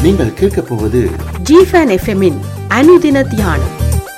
நீங்கள் கேட்கப் போவது ஜிஃபன் எஃப்எம்மின் அனுதின தியானம்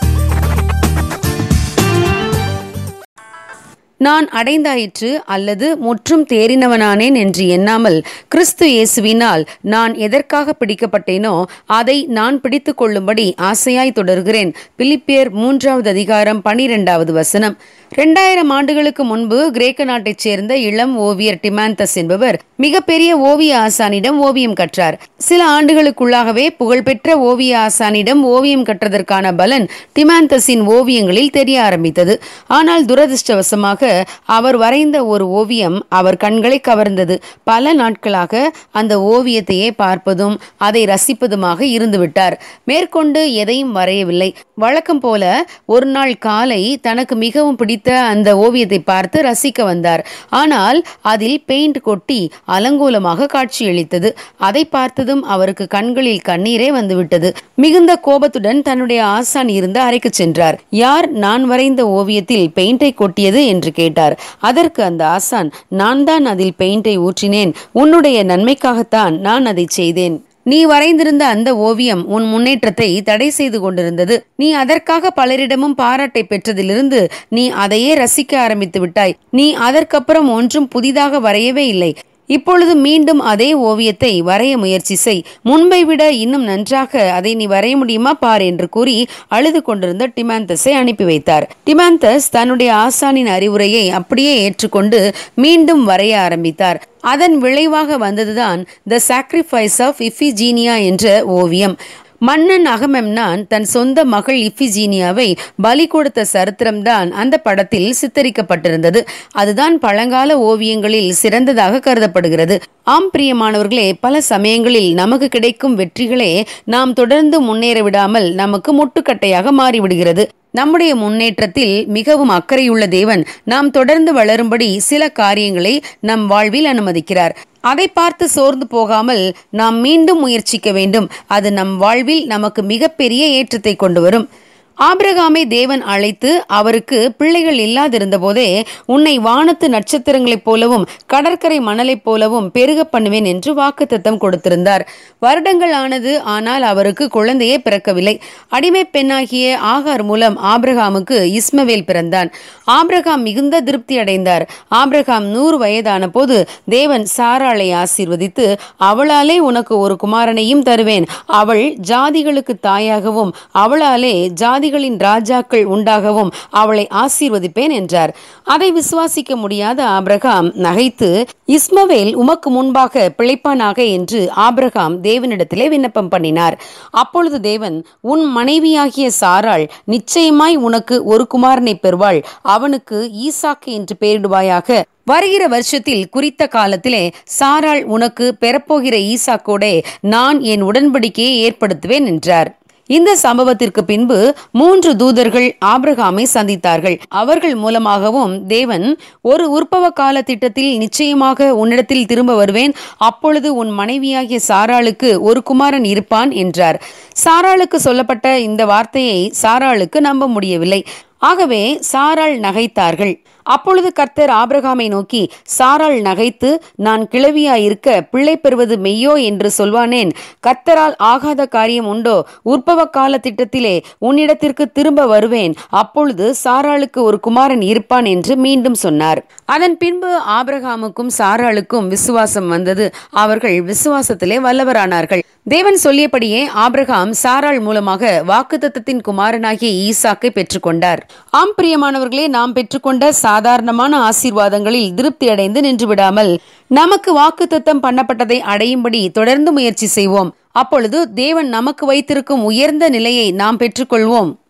நான் அடைந்தாயிற்று அல்லது முற்றும் தேறினவனானேன் என்று எண்ணாமல் கிறிஸ்து இயேசுவினால் நான் எதற்காக பிடிக்கப்பட்டேனோ அதை நான் பிடித்து கொள்ளும்படி ஆசையாய் தொடர்கிறேன் பிலிப்பியர் மூன்றாவது அதிகாரம் பனிரெண்டாவது வசனம் இரண்டாயிரம் ஆண்டுகளுக்கு முன்பு கிரேக்க நாட்டைச் சேர்ந்த இளம் ஓவியர் டிமாந்தஸ் என்பவர் மிகப்பெரிய ஓவிய ஆசானிடம் ஓவியம் கற்றார் சில ஆண்டுகளுக்குள்ளாகவே புகழ்பெற்ற ஓவிய ஆசானிடம் ஓவியம் கற்றதற்கான பலன் டிமாந்தஸின் ஓவியங்களில் தெரிய ஆரம்பித்தது ஆனால் துரதிர்ஷ்டவசமாக அவர் வரைந்த ஒரு ஓவியம் அவர் கண்களை கவர்ந்தது பல நாட்களாக அந்த ஓவியத்தையே பார்ப்பதும் அதை ரசிப்பதுமாக இருந்துவிட்டார் மேற்கொண்டு எதையும் வரையவில்லை வழக்கம் போல ஒரு நாள் காலை தனக்கு மிகவும் பிடித்த அந்த ஓவியத்தை பார்த்து ரசிக்க வந்தார் ஆனால் அதில் பெயிண்ட் கொட்டி அலங்கோலமாக காட்சியளித்தது அதை பார்த்ததும் அவருக்கு கண்களில் கண்ணீரே வந்துவிட்டது மிகுந்த கோபத்துடன் தன்னுடைய ஆசான் இருந்த அறைக்கு சென்றார் யார் நான் வரைந்த ஓவியத்தில் பெயிண்டை கொட்டியது என்று கேட்டார் அதற்கு அந்த ஆசான் நான் தான் அதில் பெயிண்டை ஊற்றினேன் உன்னுடைய நன்மைக்காகத்தான் நான் அதை செய்தேன் நீ வரைந்திருந்த அந்த ஓவியம் உன் முன்னேற்றத்தை தடை செய்து கொண்டிருந்தது நீ அதற்காக பலரிடமும் பாராட்டை பெற்றதிலிருந்து நீ அதையே ரசிக்க ஆரம்பித்து விட்டாய் நீ அதற்கப்புறம் ஒன்றும் புதிதாக வரையவே இல்லை இப்பொழுது மீண்டும் அதே ஓவியத்தை வரைய முயற்சி செய் முன்பை விட இன்னும் நன்றாக அதை நீ வரைய முடியுமா பார் என்று கூறி அழுது கொண்டிருந்த டிமாந்தஸை அனுப்பி வைத்தார் டிமாந்தஸ் தன்னுடைய ஆசானின் அறிவுரையை அப்படியே ஏற்றுக்கொண்டு மீண்டும் வரைய ஆரம்பித்தார் அதன் விளைவாக வந்ததுதான் த சாக்ரிஃபைஸ் ஆஃப் இஃபிஜீனியா என்ற ஓவியம் மன்னன் அகமெம்னான் தன் சொந்த மகள் இஃபிஜீனியாவை பலி கொடுத்த சரித்திரம்தான் அந்த படத்தில் சித்தரிக்கப்பட்டிருந்தது அதுதான் பழங்கால ஓவியங்களில் சிறந்ததாக கருதப்படுகிறது ஆம் பிரியமானவர்களே பல சமயங்களில் நமக்கு கிடைக்கும் வெற்றிகளே நாம் தொடர்ந்து முன்னேற விடாமல் நமக்கு முட்டுக்கட்டையாக மாறிவிடுகிறது நம்முடைய முன்னேற்றத்தில் மிகவும் அக்கறையுள்ள தேவன் நாம் தொடர்ந்து வளரும்படி சில காரியங்களை நம் வாழ்வில் அனுமதிக்கிறார் அதை பார்த்து சோர்ந்து போகாமல் நாம் மீண்டும் முயற்சிக்க வேண்டும் அது நம் வாழ்வில் நமக்கு மிகப்பெரிய ஏற்றத்தை கொண்டு வரும் ஆபிரகாமை தேவன் அழைத்து அவருக்கு பிள்ளைகள் இல்லாதிருந்த போதே உன்னை வானத்து நட்சத்திரங்களைப் போலவும் கடற்கரை மணலைப் போலவும் பெருக பண்ணுவேன் என்று வாக்குத்தத்தம் கொடுத்திருந்தார் வருடங்கள் ஆனது ஆனால் அவருக்கு குழந்தையே பிறக்கவில்லை அடிமை பெண்ணாகிய ஆகார் மூலம் ஆபிரகாமுக்கு இஸ்மவேல் பிறந்தான் ஆபிரகாம் மிகுந்த திருப்தி அடைந்தார் ஆபிரகாம் நூறு வயதான போது தேவன் சாராளை ஆசீர்வதித்து அவளாலே உனக்கு ஒரு குமாரனையும் தருவேன் அவள் ஜாதிகளுக்கு தாயாகவும் அவளாலே ஜாதி ஜாதிகளின் ராஜாக்கள் உண்டாகவும் அவளை ஆசீர்வதிப்பேன் என்றார் அதை விசுவாசிக்க முடியாத ஆபிரகாம் நகைத்து இஸ்மவேல் உமக்கு முன்பாக பிழைப்பானாக என்று ஆபிரகாம் தேவனிடத்திலே விண்ணப்பம் பண்ணினார் அப்பொழுது தேவன் உன் மனைவியாகிய சாராள் நிச்சயமாய் உனக்கு ஒரு குமாரனை பெறுவாள் அவனுக்கு ஈசாக்கு என்று பெயரிடுவாயாக வருகிற வருஷத்தில் குறித்த காலத்திலே சாராள் உனக்கு பெறப்போகிற ஈசாக்கோடே நான் என் உடன்படிக்கையை ஏற்படுத்துவேன் என்றார் இந்த சம்பவத்திற்கு பின்பு மூன்று தூதர்கள் ஆபிரகாமை சந்தித்தார்கள் அவர்கள் மூலமாகவும் தேவன் ஒரு உற்பவ கால திட்டத்தில் நிச்சயமாக உன்னிடத்தில் திரும்ப வருவேன் அப்பொழுது உன் மனைவியாகிய சாராளுக்கு ஒரு குமாரன் இருப்பான் என்றார் சாராளுக்கு சொல்லப்பட்ட இந்த வார்த்தையை சாராளுக்கு நம்ப முடியவில்லை ஆகவே சாராள் நகைத்தார்கள் அப்பொழுது கர்த்தர் ஆபிரகாமை நோக்கி சாராள் நகைத்து நான் கிழவியாயிருக்க பிள்ளை பெறுவது மெய்யோ என்று சொல்வானேன் கர்த்தரால் ஆகாத காரியம் உண்டோ உற்பவ கால திட்டத்திலே உன்னிடத்திற்கு திரும்ப வருவேன் அப்பொழுது சாராளுக்கு ஒரு குமாரன் இருப்பான் என்று மீண்டும் சொன்னார் அதன் பின்பு ஆபிரகாமுக்கும் சாராளுக்கும் விசுவாசம் வந்தது அவர்கள் விசுவாசத்திலே வல்லவரானார்கள் தேவன் சொல்லியபடியே ஆபிரகாம் சாராள் மூலமாக வாக்குத்தத்தத்தின் குமாரனாகிய ஈசாக்கை பெற்றுக்கொண்டார் ஆம் பிரியமானவர்களே நாம் பெற்றுக்கொண்ட சாதாரணமான ஆசீர்வாதங்களில் திருப்தி அடைந்து நின்று விடாமல் நமக்கு வாக்குத்தத்தம் பண்ணப்பட்டதை அடையும்படி தொடர்ந்து முயற்சி செய்வோம் அப்பொழுது தேவன் நமக்கு வைத்திருக்கும் உயர்ந்த நிலையை நாம் பெற்றுக்கொள்வோம்